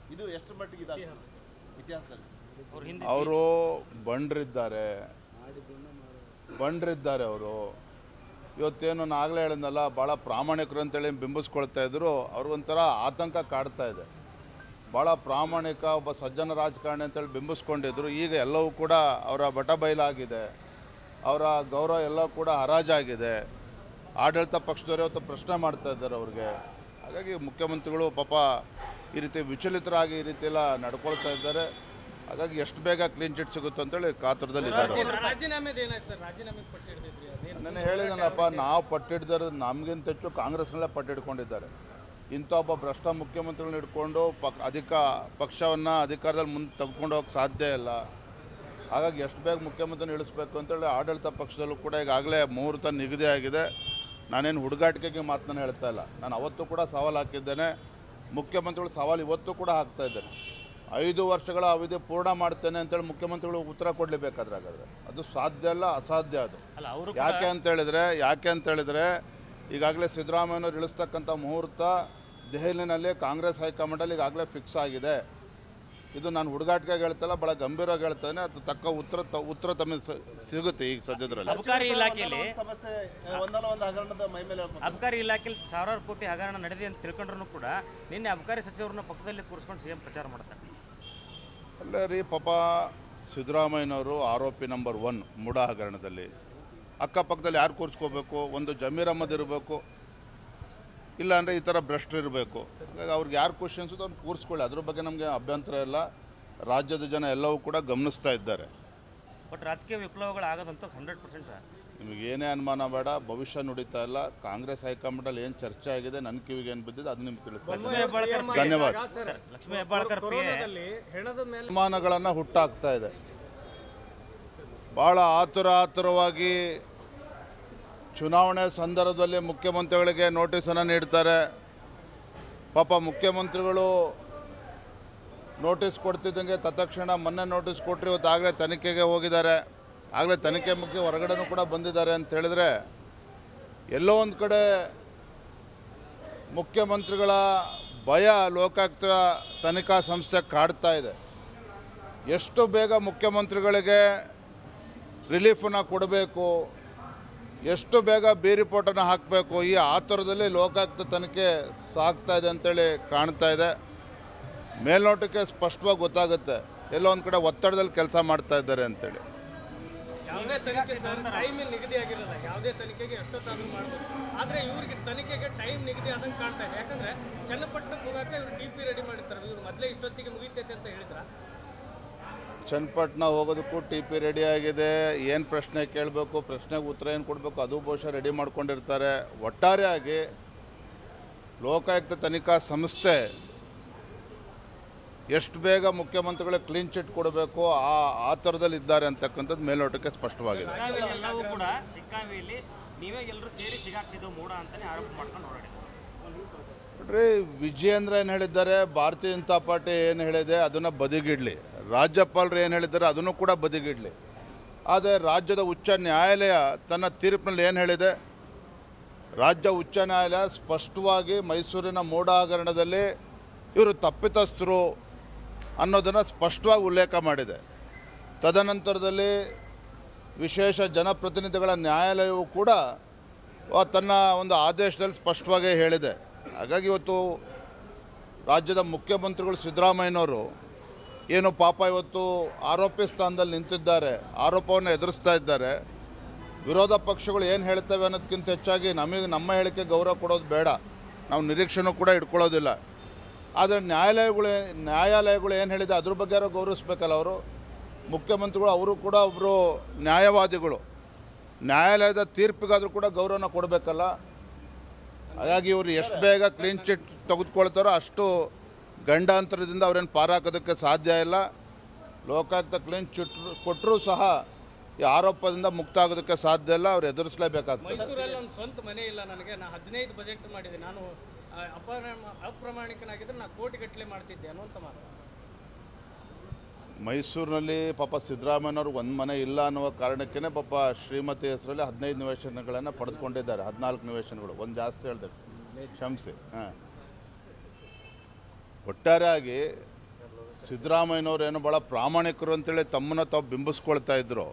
ಇದು ಎಷ್ಟು ಮಟ್ಟಿಗೆ ಇದಾಗ್ತದೆ ಇತಿಹಾಸದಲ್ಲಿ ಅವ್ರ ಹಿಂದೆ ಅವರು ಬಂಡ್ರಿದ್ದಾರೆ ಬಂಡ್ರಿದ್ದಾರೆ ಅವರು ಇವತ್ತೇನು ನಾನು ಆಗಲೇ ಹೇಳಿದ್ನಲ್ಲ ಭಾಳ ಪ್ರಾಮಾಣಿಕರು ಅಂತೇಳಿ ಬಿಂಬಿಸ್ಕೊಳ್ತಾ ಇದ್ರು ಅವ್ರಿಗೊಂಥರ ಆತಂಕ ಕಾಡ್ತಾ ಇದೆ ಭಾಳ ಪ್ರಾಮಾಣಿಕ ಒಬ್ಬ ಸಜ್ಜನ ರಾಜಕಾರಣಿ ಅಂತೇಳಿ ಬಿಂಬಿಸ್ಕೊಂಡಿದ್ರು ಈಗ ಎಲ್ಲವೂ ಕೂಡ ಅವರ ಬಟ ಬಯಲಾಗಿದೆ ಅವರ ಗೌರವ ಎಲ್ಲ ಕೂಡ ಹರಾಜಾಗಿದೆ ಆಡಳಿತ ಪಕ್ಷದವರು ಇವತ್ತು ಪ್ರಶ್ನೆ ಮಾಡ್ತಾ ಇದ್ದಾರೆ ಅವ್ರಿಗೆ ಹಾಗಾಗಿ ಮುಖ್ಯಮಂತ್ರಿಗಳು ಪಾಪ ಈ ರೀತಿ ವಿಚಲಿತರಾಗಿ ಈ ರೀತಿ ಎಲ್ಲ ನಡ್ಕೊಳ್ತಾ ಇದ್ದಾರೆ ಹಾಗಾಗಿ ಎಷ್ಟು ಬೇಗ ಕ್ಲೀನ್ ಚಿಟ್ ಸಿಗುತ್ತೆ ಅಂತೇಳಿ ಕಾತುರದಲ್ಲಿ ಇದ್ದಾರೆ ರಾಜೀನಾಮೆದು ಏನಾಯ್ತು ಸರ್ ರಾಜೀನಾಮೆ ಪಟ್ಟಿಡ್ತಿದ್ರಿ ಅದೇನು ನಾನು ಹೇಳಿದನಪ್ಪ ನಾವು ಪಟ್ಟಿಡ್ದಾರೆ ನಮಗಿಂತ ಹೆಚ್ಚು ಕಾಂಗ್ರೆಸ್ನಲ್ಲೇ ಪಟ್ಟಿಡ್ಕೊಂಡಿದ್ದಾರೆ ಇಂಥ ಒಬ್ಬ ಭ್ರಷ್ಟ ಮುಖ್ಯಮಂತ್ರಿಗಳನ್ನ ಹಿಡ್ಕೊಂಡು ಪಕ್ ಅಧಿಕ ಪಕ್ಷವನ್ನು ಅಧಿಕಾರದಲ್ಲಿ ಮುಂದೆ ತೆಗೆದುಕೊಂಡು ಹೋಗಕ್ಕೆ ಸಾಧ್ಯ ಇಲ್ಲ ಹಾಗಾಗಿ ಎಷ್ಟು ಬೇಗ ಮುಖ್ಯಮಂತ್ರಿನ ಇಳಿಸ್ಬೇಕು ಅಂತೇಳಿ ಆಡಳಿತ ಪಕ್ಷದಲ್ಲೂ ಕೂಡ ಈಗಾಗಲೇ ಮುಹೂರ್ತ ನಿಗದಿ ಆಗಿದೆ ನಾನೇನು ಹುಡುಗಾಟಿಕೆಗೆ ಮಾತನ್ನ ಹೇಳ್ತಾ ಇಲ್ಲ ನಾನು ಅವತ್ತು ಕೂಡ ಸವಾಲು ಹಾಕಿದ್ದೇನೆ ಮುಖ್ಯಮಂತ್ರಿಗಳು ಸವಾಲು ಇವತ್ತು ಕೂಡ ಹಾಕ್ತಾ ಇದ್ದೇನೆ ಐದು ವರ್ಷಗಳ ಅವಧಿ ಪೂರ್ಣ ಮಾಡ್ತೇನೆ ಅಂತೇಳಿ ಮುಖ್ಯಮಂತ್ರಿಗಳು ಉತ್ತರ ಕೊಡಲೇಬೇಕಾದ್ರೆ ಹಾಗಾದ್ರೆ ಅದು ಸಾಧ್ಯ ಅಲ್ಲ ಅಸಾಧ್ಯ ಅದು ಅಲ್ಲ ಅವರು ಯಾಕೆ ಅಂತ ಹೇಳಿದ್ರೆ ಯಾಕೆ ಅಂತ ಹೇಳಿದ್ರೆ ಈಗಾಗಲೇ ಸಿದ್ದರಾಮಯ್ಯನವ್ರು ಇಳಿಸ್ತಕ್ಕಂಥ ಮುಹೂರ್ತ ದೆಹಲಿನಲ್ಲಿ ಕಾಂಗ್ರೆಸ್ ಹೈಕಮಾಂಡಲ್ಲಿ ಈಗಾಗಲೇ ಫಿಕ್ಸ್ ಆಗಿದೆ ಇದು ನಾನು ಹುಡುಗಾಟಿಗೆ ಹೇಳ್ತಲ್ಲ ಭಾಳ ಗಂಭೀರವಾಗಿ ಹೇಳ್ತೇನೆ ಅದು ತಕ್ಕ ಉತ್ತರ ತ- ಉತ್ತರ ತಮಗೆ ಸ- ಸಿಗುತ್ತೆ ಈಗ ಸದ್ಯದ್ರಲ್ಲಿ ಅಬಕಾರಿ ಇಲಾಖೆಯಲ್ಲಿ ಒಂದಲ್ಲ ಒಂದ್ ಸಮಸ್ಯೆ ಒಂದಲ್ಲ ಒಂದು ಹಗರಣದ ಮೈ ಮೇಲೆ ಹೇಳ್ಕೊಂಡು ಅಬಕಾರಿ ಇಲಾಖೆಯಲ್ಲಿ ಸಾವಿರಾರು ಕೋಟಿ ಹಗರಣ ನಡೆದಿದೆ ಅಂತ ತಿಳ್ಕೊಂಡ್ರು ಕೂಡ ನಿನ್ನೆ ಅಬಕಾರಿ ಸಚಿವರನ್ನ ಪಕ್ಕದಲ್ಲಿ ಕೂರಿಸ್ಕೊಂಡು ಸಿಎಂ ಪ್ರಚಾರ ಮಾಡ್ತಾರೆ ಅಲ್ಲೇ ರೀ ಪಾಪ ಸಿದ್ದರಾಮಯ್ಯನವರು ಆರೋಪಿ ನಂಬರ್ ಒನ್ ಮುಡ ಹಗರಣದಲ್ಲಿ ಅಕ್ಕಪಕ್ಕದಲ್ಲಿ ಯಾರು ಕೂರಿಸ್ಕೋಬೇಕು ಒಂದು ಜಮೀರ್ ಅಹಮದ್ ಇರಬೇಕು ಇಲ್ಲಾಂದರೆ ಈ ಥರ ಭ್ರಷ್ಟರು ಇರಬೇಕು ಹಾಗಾಗಿ ಅವ್ರಿಗೆ ಯಾರು ಖುಷಿ ಅನ್ಸುತ್ತೋ ಅವ್ರು ಕೂರಿಸ್ಕೊಳ್ಳಿ ಅದ್ರ ಬಗ್ಗೆ ನಮಗೆ ಅಭ್ಯಂತರ ಇಲ್ಲ ರಾಜ್ಯದ ಜನ ಎಲ್ಲವೂ ಕೂಡ ಗಮನಿಸ್ತಾ ಇದ್ದಾರೆ ಬಟ್ ರಾಜಕೀಯ ವಿಪ್ಲವಗಳು ಆಗೋದಂತೂ ಹಂಡ್ರೆಡ್ ಪರ್ಸೆಂಟ್ ನಿಮಗೆ ಏನೇ ಅನುಮಾನ ಬೇಡ ಭವಿಷ್ಯ ನುಡಿತಾ ಇಲ್ಲ ಕಾಂಗ್ರೆಸ್ ಹೈಕಮಾಂಡಲ್ಲಿ ಏನು ಚರ್ಚೆ ಆಗಿದೆ ನನ್ನ ಕಿವಿಗೆ ಏನು ಬಿದ್ದಿದೆ ಅದು ನಿಮ್ಗೆ ತಿಳಿಸ್ತಾ ಲಕ್ಷ್ಮೀ ಹೆಬ್ಬಾಳ್ಕರ್ ಧನ್ಯವಾದ sir Lakshmi Hebbalkar P A ಕೊರೋನಾದಲ್ಲಿ ಹೆಣದ ಮೇಲೆ ಅನುಮಾನಗಳನ್ನು ಹುಟ್ಟಾಕ್ತಾ ಇದೆ ಭಾಳ ಆತುರ ಆತುರವಾಗಿ ಚುನಾವಣೆ ಸಂದರ್ಭದಲ್ಲಿ ಮುಖ್ಯಮಂತ್ರಿಗಳಿಗೆ ನೋಟಿಸನ್ನು ನೀಡ್ತಾರೆ ಪಾಪ ಮುಖ್ಯಮಂತ್ರಿಗಳು ನೋಟಿಸ್ ಕೊಡ್ತಿದ್ದಂಗೆ ತತ್ಕ್ಷಣ ಮೊನ್ನೆ ನೋಟಿಸ್ ಕೊಟ್ಟರೆ ಇವತ್ತು ಆಗಲೇ ತನಿಖೆಗೆ ಹೋಗಿದ್ದಾರೆ ಆಗಲೇ ತನಿಖೆ ಮುಖ್ಯ ಹೊರಗಡೆನೂ ಕೂಡ ಬಂದಿದ್ದಾರೆ ಅಂತ ಹೇಳಿದ್ರೆ ಎಲ್ಲೋ ಒಂದು ಕಡೆ ಮುಖ್ಯಮಂತ್ರಿಗಳ ಭಯ ಲೋಕಾಯುಕ್ತ ತನಿಖಾ ಸಂಸ್ಥೆ ಕಾಡ್ತಾ ಇದೆ ಎಷ್ಟು ಬೇಗ ಮುಖ್ಯಮಂತ್ರಿಗಳಿಗೆ ರಿಲೀಫನ್ನು ಕೊಡಬೇಕು ಎಷ್ಟು ಬೇಗ ಬಿ ರಿಪೋರ್ಟನ್ನು ಹಾಕಬೇಕು ಈ ಆತುರದಲ್ಲಿ ಲೋಕಾಯುಕ್ತ ತನಿಖೆ ಸಾಗ್ತಾ ಇದೆ ಅಂತೇಳಿ ಕಾಣ್ತಾ ಇದೆ ಮೇಲ್ನೋಟಕ್ಕೆ ಸ್ಪಷ್ಟವಾಗಿ ಗೊತ್ತಾಗುತ್ತೆ ಎಲ್ಲೋ ಒಂದು ಕಡೆ ಒತ್ತಡದಲ್ಲಿ ಕೆಲಸ ಮಾಡ್ತಾ ಇದ್ದಾರೆ ಅಂತೇಳಿ ಯಾವುದೇ ತನಿಖೆ ಸರ್ ಟೈಮ್ ನಿಗದಿ ಆಗಿರಲ್ಲ ಯಾವುದೇ ತನಿಖೆಗೆ ಎಷ್ಟೊತ್ತಾದ್ರೂ ಮಾಡ್ಬೋದು ಆದ್ರೆ ಇವ್ರಿಗೆ ತನಿಖೆಗೆ ಟೈಮ್ ನಿಗದಿ ಆದಂಗೆ ಕಾಣ್ತಾ ಇದೆ ಯಾಕಂದ್ರೆ ಚನ್ನಪಟ್ಟಣಕ್ಕೆ ಹೋಗಕ್ಕೆ ಇವ್ರು ಡಿ ಪಿ ರೆಡಿ ಮಾಡಿರ್ತಾರೆ ಇವ್ರು ಮೊದಲೇ ಇಷ್ಟೊತ್ತಿಗೆ ಮುಗಿತೈತೆ ಅಂತ ಹೇಳಿದ್ರ ಚನ್ನಪಟ್ಟಣ ಹೋಗೋದಕ್ಕೂ ಟಿ ಪಿ ರೆಡಿ ಆಗಿದೆ ಏನು ಪ್ರಶ್ನೆ ಕೇಳಬೇಕು ಪ್ರಶ್ನೆಗೆ ಉತ್ತರ ಏನು ಕೊಡಬೇಕು ಅದು ಬಹುಶಃ ರೆಡಿ ಮಾಡ್ಕೊಂಡಿರ್ತಾರೆ ಒಟ್ಟಾರೆಯಾಗಿ ಲೋಕಾಯುಕ್ತ ತನಿಖಾ ಸಂಸ್ಥೆ ಎಷ್ಟು ಬೇಗ ಮುಖ್ಯಮಂತ್ರಿಗಳಿಗೆ ಕ್ಲೀನ್ ಚಿಟ್ ಕೊಡಬೇಕು ಆ ಆ ಥರದಲ್ಲಿ ಇದ್ದಾರೆ ಅಂತಕ್ಕಂಥದ್ದು ಮೇಲ್ನೋಟಕ್ಕೆ ಸ್ಪಷ್ಟವಾಗಿದೆ ಶಿಗ್ಗಾಂವಿಯಲ್ಲಿ ಎಲ್ಲವೂ ಕೂಡ ಶಿಗ್ಗಾಂವಿಯಲ್ಲಿ ನೀವೇ ಎಲ್ಲರೂ ಸೇರಿ ಸಿಗಾಕ್ಸಿದ್ದು ಮೂಡ ಅಂತಾನೆ ಆರೋಪ ಮಾಡ್ಕೊಂಡು ಹೊರಡಿದ್ರು ನೋಡ್ರಿ ವಿಜಯೇಂದ್ರ ಏನು ಹೇಳಿದ್ದಾರೆ ಭಾರತೀಯ ಜನತಾ ಪಾರ್ಟಿ ಏನು ಹೇಳಿದೆ ಅದನ್ನು ಬದಿಗಿಡಲಿ ರಾಜ್ಯಪಾಲರು ಏನು ಹೇಳಿದ್ದಾರೆ ಅದನ್ನು ಕೂಡ ಬದಿಗಿಡಲಿ ಆದರೆ ರಾಜ್ಯದ ಉಚ್ಚ ನ್ಯಾಯಾಲಯ ತನ್ನ ತೀರ್ಪಿನಲ್ಲಿ ಏನು ಹೇಳಿದೆ ರಾಜ್ಯ ಉಚ್ಚ ನ್ಯಾಯಾಲಯ ಸ್ಪಷ್ಟವಾಗಿ ಮೈಸೂರಿನ ಮೂಢ ಹಗರಣದಲ್ಲಿ ಇವರು ತಪ್ಪಿತಸ್ಥರು ಅನ್ನೋದನ್ನು ಸ್ಪಷ್ಟವಾಗಿ ಉಲ್ಲೇಖ ಮಾಡಿದೆ ತದನಂತರದಲ್ಲಿ ವಿಶೇಷ ಜನಪ್ರತಿನಿಧಿಗಳ ನ್ಯಾಯಾಲಯವು ಕೂಡ ಆ ತನ್ನ ಒಂದು ಆದೇಶದಲ್ಲಿ ಸ್ಪಷ್ಟವಾಗಿ ಹೇಳಿದೆ ಹಾಗಾಗಿ ಇವತ್ತು ರಾಜ್ಯದ ಮುಖ್ಯಮಂತ್ರಿಗಳು ಸಿದ್ದರಾಮಯ್ಯನವರು ಏನು ಪಾಪ ಇವತ್ತು ಆರೋಪಿ ಸ್ಥಾನದಲ್ಲಿ ನಿಂತಿದ್ದಾರೆ ಆರೋಪವನ್ನು ಎದುರಿಸ್ತಾ ಇದ್ದಾರೆ ವಿರೋಧ ಪಕ್ಷಗಳು ಏನು ಹೇಳ್ತವೆ ಅನ್ನೋದಕ್ಕಿಂತ ಹೆಚ್ಚಾಗಿ ನಮಗೆ ನಮ್ಮ ಹೇಳಿಕೆ ಗೌರವ ಕೊಡೋದು ಬೇಡ ನಾವು ನಿರೀಕ್ಷೆನೂ ಕೂಡ ಇಟ್ಕೊಳ್ಳೋದಿಲ್ಲ ಆದರೆ ನ್ಯಾಯಾಲಯಗಳು ನ್ಯಾಯಾಲಯಗಳು ಏನು ಹೇಳಿದೆ ಅದ್ರ ಬಗ್ಗೆ ಯಾರೋ ಗೌರವಿಸ್ಬೇಕಲ್ಲ ಅವರು ಮುಖ್ಯಮಂತ್ರಿಗಳು ಅವರು ಕೂಡ ಒಬ್ಬರು ನ್ಯಾಯವಾದಿಗಳು ನ್ಯಾಯಾಲಯದ ತೀರ್ಪಿಗಾದರೂ ಕೂಡ ಗೌರವನ ಕೊಡಬೇಕಲ್ಲ ಹಾಗಾಗಿ ಇವರು ಎಷ್ಟು ಬೇಗ ಕ್ಲೀನ್ ಚಿಟ್ ತೆಗೆದುಕೊಳ್ತಾರೋ ಅಷ್ಟು ಗಂಡಾಂತರದಿಂದ ಅವ್ರೇನು ಪಾರಾಕೋದಕ್ಕೆ ಸಾಧ್ಯ ಇಲ್ಲ ಲೋಕಾಯುಕ್ತ ಕ್ಲೀನ್ ಚಿಟ್ ಕೊಟ್ಟರೂ ಸಹ ಈ ಆರೋಪದಿಂದ ಮುಕ್ತ ಆಗೋದಕ್ಕೆ ಸಾಧ್ಯ ಇಲ್ಲ ಅವ್ರು ಎದುರಿಸಲೇಬೇಕಾಗ್ತದೆ ಮೈಸೂರಲ್ಲಿ ಒಂದು ಸ್ವಂತ ಮನೆ ಇಲ್ಲ ನನಗೆ ನಾ ಹದಿನೈದು ಬಜೆಟ್ ಮಾಡಿದೆ ನಾನು ಆ, ಅಪ್ರಮ ಅಪ್ರಾಮಾಣಿಕನಾಗಿದ್ದರೆ ನಾ ಕೋಟಿಗಟ್ಟಲೆ ಮಾಡ್ತಿದ್ದೆ ಅನ್ನುವಂಥ ಮಾತು ಮೈಸೂರಿನಲ್ಲಿ ಪಾಪ ಸಿದ್ದರಾಮಯ್ಯನವ್ರು ಒಂದು ಮನೆ ಇಲ್ಲ ಅನ್ನುವ ಕಾರಣಕ್ಕೇ ಪಾಪ ಶ್ರೀಮತಿ ಹೆಸರಲ್ಲಿ ಹದಿನೈದು ನಿವೇಶನಗಳನ್ನು ಪಡೆದುಕೊಂಡಿದ್ದಾರೆ ಹದಿನಾಲ್ಕು ನಿವೇಶನಗಳು ಒಂದು ಜಾಸ್ತಿ ಹೇಳಿದೆ ಕ್ಷಮಿಸಿ ಹಾಂ ಒಟ್ಟಾರೆಯಾಗಿ ಸಿದ್ದರಾಮಯ್ಯನವ್ರು ಏನು ಭಾಳ ಪ್ರಾಮಾಣಿಕರು ಅಂತೇಳಿ ತಮ್ಮನ್ನ ತಾವು ಬಿಂಬಿಸ್ಕೊಳ್ತಾ ಇದ್ರು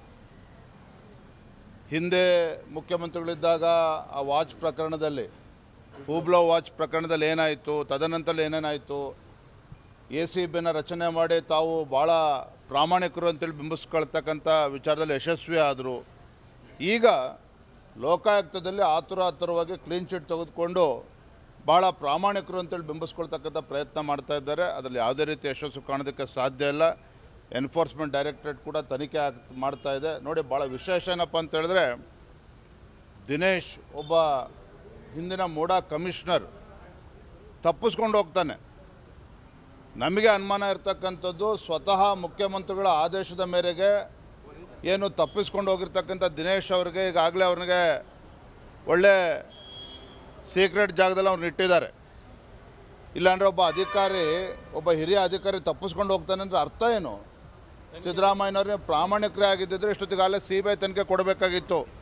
ಹಿಂದೆ ಮುಖ್ಯಮಂತ್ರಿಗಳಿದ್ದಾಗ ಆ ವಾಚ್ ಪ್ರಕರಣದಲ್ಲಿ ಹೂಬ್ಲೋ ವಾಚ್ ಪ್ರಕರಣದಲ್ಲಿ ಏನಾಯಿತು ತದನಂತರ ಏನೇನಾಯಿತು ಎ ಸಿ ಬಿನ ರಚನೆ ಮಾಡಿ ತಾವು ಭಾಳ ಪ್ರಾಮಾಣಿಕರು ಅಂತೇಳಿ ಬಿಂಬಿಸ್ಕೊಳ್ತಕ್ಕಂಥ ವಿಚಾರದಲ್ಲಿ ಯಶಸ್ವಿ ಆದರು ಈಗ ಲೋಕಾಯುಕ್ತದಲ್ಲಿ ಆತುರ ಆತುರವಾಗಿ ಕ್ಲೀನ್ ಚಿಟ್ ತೆಗೆದುಕೊಂಡು ಭಾಳ ಪ್ರಾಮಾಣಿಕರು ಅಂತೇಳಿ ಬಿಂಬಿಸ್ಕೊಳ್ತಕ್ಕಂಥ ಪ್ರಯತ್ನ ಮಾಡ್ತಾ ಇದ್ದಾರೆ ಅದರಲ್ಲಿ ಯಾವುದೇ ರೀತಿ ಯಶಸ್ಸು ಕಾಣೋದಕ್ಕೆ ಸಾಧ್ಯ ಇಲ್ಲ ಎನ್ಫೋರ್ಸ್ಮೆಂಟ್ ಡೈರೆಕ್ಟರೇಟ್ ಕೂಡ ತನಿಖೆ ಆಗ್ ಮಾಡ್ತಾ ಇದೆ ನೋಡಿ ಭಾಳ ವಿಶೇಷ ಏನಪ್ಪ ಅಂತ ಹೇಳಿದ್ರೆ ದಿನೇಶ್ ಒಬ್ಬ ಹಿಂದಿನ ಮೂಡಾ ಕಮಿಷನರ್ ತಪ್ಪಿಸ್ಕೊಂಡು ಹೋಗ್ತಾನೆ ನಮಗೆ ಅನುಮಾನ ಇರ್ತಕ್ಕಂಥದ್ದು ಸ್ವತಃ ಮುಖ್ಯಮಂತ್ರಿಗಳ ಆದೇಶದ ಮೇರೆಗೆ ಏನು ತಪ್ಪಿಸ್ಕೊಂಡು ಹೋಗಿರ್ತಕ್ಕಂಥ ದಿನೇಶ್ ಅವ್ರಿಗೆ ಈಗಾಗಲೇ ಅವ್ರಿಗೆ ಒಳ್ಳೆ ಸೀಕ್ರೆಟ್ ಜಾಗದಲ್ಲಿ ಅವ್ರನ್ನ ಇಟ್ಟಿದ್ದಾರೆ ಇಲ್ಲಾಂದ್ರೆ ಒಬ್ಬ ಅಧಿಕಾರಿ ಒಬ್ಬ ಹಿರಿಯ ಅಧಿಕಾರಿ ತಪ್ಪಿಸ್ಕೊಂಡು ಹೋಗ್ತಾನೆ ಅಂದ್ರೆ ಅರ್ಥ ಏನು ಸಿದ್ದರಾಮಯ್ಯನವ್ರಿಗೆ ಪ್ರಾಮಾಣಿಕರೇ ಆಗಿದ್ದಿದ್ರೆ ಇಷ್ಟೊತ್ತಿಗಾಗಲೇ ಸಿ ಬಿ ಐ ತನಿಖೆ ಕೊಡಬೇಕಾಗಿತ್ತು